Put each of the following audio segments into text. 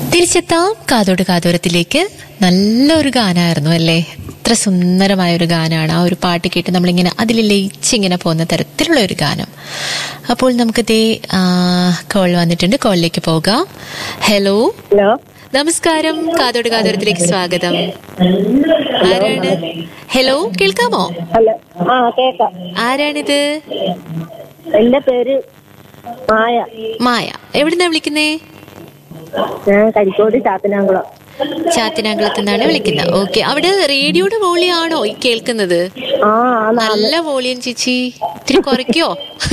തിരിച്ചെത്താം കാതോട് കാതോരത്തിലേക്ക് നല്ലൊരു ഗാനമായിരുന്നു അല്ലേ എത്ര സുന്ദരമായ ഒരു ഗാനമാണ് ആ ഒരു പാട്ട് കേട്ട് നമ്മളിങ്ങനെ അതിൽ ലയിച്ചിങ്ങനെ പോകുന്ന തരത്തിലുള്ള ഒരു ഗാനം അപ്പോൾ നമുക്ക് ദേ കോൾ വന്നിട്ടുണ്ട് കോളിലേക്ക് പോകാം ഹലോ ഹലോ നമസ്കാരം കാതോട് കാതോരത്തിലേക്ക് സ്വാഗതം ആരാണ് ഹലോ കേൾക്കാമോ ഹലോ ആ കേക്കാം ആരാണിത് എന്റെ പേര് മായ മായ എവിടുന്നാ വിളിക്കുന്നേ ഞാൻ കരിക്കോട് ചാത്തനാകുളം ചാത്തിനാകുളത്ത് നിന്നാണ് വിളിക്കുന്നത് ഓക്കെ അവിടെ റേഡിയോയുടെ വോളിയാണോ ഈ കേൾക്കുന്നത് ആ ആ നാ- നല്ല വോളിയം ചേച്ചി ഇത്തിരി കുറയ്ക്കോ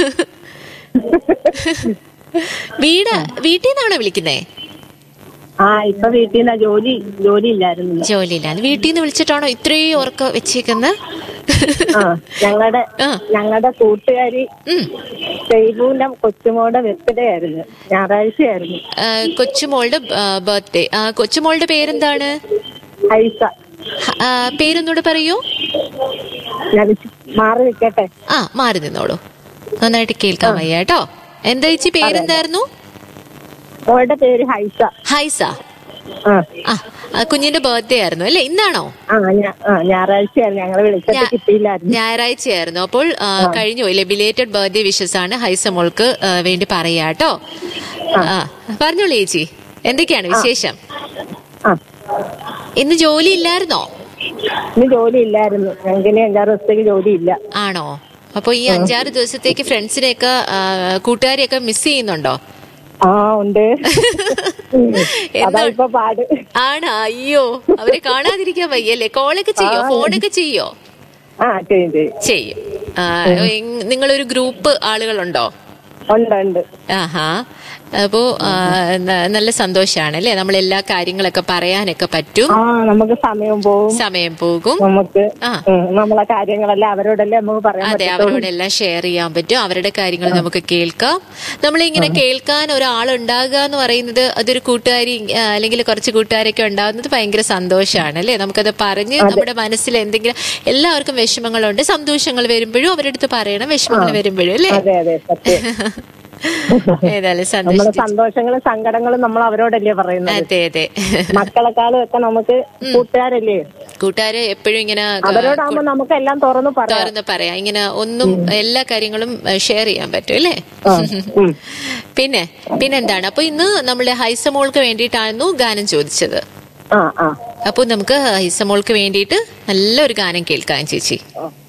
വീട് വീട്ടിൽ നിന്നാണോ വിളിക്കുന്നേ ആ ഇപ്പൊ വീട്ടിൽ നിന്നാ ജോലി ജോലി ഇല്ലായിരുന്നു ജോലിയില്ല വീട്ടിൽ നിന്ന് വിളിച്ചിട്ടാണോ ഇത്രയും ഉറക്കം വെച്ചേക്കുന്നത് ആ ഞങ്ങളുടെ ആ. ഞങ്ങളുടെ കൂട്ടുകാരി ഉം. സൈബുവിന്റെ കൊച്ചുമോടെ ബർത്ത്ഡേ ആയിരുന്നു ഞായറാഴ്ചയായിരുന്നു ആ, കൊച്ചുമോളുടെ ബർത്ത്ഡേ കൊച്ചുമോളുടെ പേരെന്താണ് ഐസ ഹ- ആ, പേരൊന്നുകൂടെ പറയൂ ഞാൻ ഇച്ചി മാറി നിൽക്കട്ടെ ആ മാറി നിന്നോളൂ നന്നായിട്ട് കേൾക്കാൻ വയ്യ കേട്ടോ എന്താ ചേച്ചി പേരെന്തായിരുന്നു മോളുടെ പേര് ഹൈസ ഹൈസ ആ ആ ആ, കുഞ്ഞിന്റെ ബർത്ത്ഡേ ആയിരുന്നു അല്ലേ ഇന്നാണോ ആ ഞാ- ആ ഞായറാഴ്ചയായിരുന്നു ഞങ്ങളെ വിളിച്ചിട്ട് ഞാ- കിട്ടിയില്ലായിരുന്നു ഞായറാഴ്ചയായിരുന്നു അപ്പോൾ ആ, കഴിഞ്ഞു ഇല്ലേ ബിലേറ്റഡ് ബർത്ത്ഡേ വിഷസ് ആണ് ഹൈസമോൾക്ക് ആ, വേണ്ടി പറയാ കേട്ടോ ആ പറഞ്ഞോളൂ ചേച്ചി എന്തൊക്കെയാണ് വിശേഷം ആ ഇന്ന് ജോലി ഇല്ലായിരുന്നോ ഇന്ന് ജോലി ഇല്ലായിരുന്നു ഞങ്ങൾക്ക് ഇനി അഞ്ചാറ് ദിവസത്തേക്ക് ജോലി ഇല്ല ആണോ അപ്പൊ ഈ അഞ്ചാറ് ദിവസത്തേക്ക് ഫ്രണ്ട്സിനെയൊക്കെ ആ, കൂട്ടുകാരെയൊക്കെ മിസ് ചെയ്യുന്നുണ്ടോ ആ ഉണ്ട് എന്താ അതാ ഇപ്പൊ പാട് ആണോ അയ്യോ അവരെ കാണാതിരിക്കാൻ വയ്യല്ലേ കോളൊക്കെ ചെയ്യോ ഫോണൊക്കെ ചെയ്യോ ആ ചെയ്യും ചെയ്യും ചെയ്യും ആ, എങ്- നിങ്ങളൊരു ഗ്രൂപ്പ് ആളുകളുണ്ടോ ഉണ്ട് ഉണ്ട് ആഹാ അപ്പോ ആ, ന- നല്ല സന്തോഷാണ് അല്ലേ നമ്മൾ എല്ലാ കാര്യങ്ങളൊക്കെ പറയാനൊക്കെ പറ്റും ആ നമുക്ക് സമയം പോവും സമയം പോകും നമുക്ക് ആ. ഉം, നമ്മളെ കാര്യങ്ങളെല്ലാം അവരോടല്ലേ നമുക്ക് പറയാൻ അതെ പറ്റത്തുള്ളൂ അവരോടെല്ലാം ഷെയർ ചെയ്യാൻ പറ്റും അവരുടെ കാര്യങ്ങൾ നമുക്ക് കേൾക്കാം നമ്മളിങ്ങനെ കേൾക്കാൻ ഒരാളുണ്ടാകുക എന്ന് പറയുന്നത് അതൊരു കൂട്ടുകാരി ആ, അല്ലെങ്കിൽ കുറച്ച് കൂട്ടുകാരൊക്കെ ഉണ്ടാകുന്നത് ഭയങ്കര സന്തോഷമാണ് അല്ലേ നമുക്കത് പറഞ്ഞ് നമ്മുടെ മനസ്സിൽ എന്തെങ്കിലും എല്ലാവർക്കും വിഷമങ്ങളുണ്ട് സന്തോഷങ്ങൾ വരുമ്പോഴും അവരുടെ അടുത്ത് പറയണം വിഷമങ്ങൾ വരുമ്പോഴും അല്ലേ അതെ അതെ സത്യം ഏതായാലും നമ്മളെ സന്തോഷം സന്തോഷങ്ങളും സങ്കടങ്ങളും നമ്മൾ അവരോടല്ലേ പറയുന്നത് അതെ അതെ മക്കളെക്കാളും ഒക്കെ നമുക്ക് കൂട്ടുകാരല്ലേ കൂട്ടുകാരെ എപ്പോഴും ഇങ്ങനെ അവരോടാകുമ്പോ നമുക്ക് എല്ലാം തുറന്നു പറയാം തുറന്ന് പറയാം ഇങ്ങനെ ഒന്നും എല്ലാ കാര്യങ്ങളും ഷെയർ ചെയ്യാൻ പറ്റും അല്ലേ ആ, ഉം. പിന്നെ പിന്നെന്താണ് അപ്പൊ ഇന്ന് നമ്മുടെ ഹൈസമോൾക്ക് വേണ്ടിയിട്ടായിരുന്നു ഗാനം ചോദിച്ചത് ആ ആ അപ്പൊ നമുക്ക് ഹൈസമോൾക്ക് വേണ്ടിയിട്ട് നല്ലൊരു ഗാനം കേൾക്കാം ചേച്ചി ആ.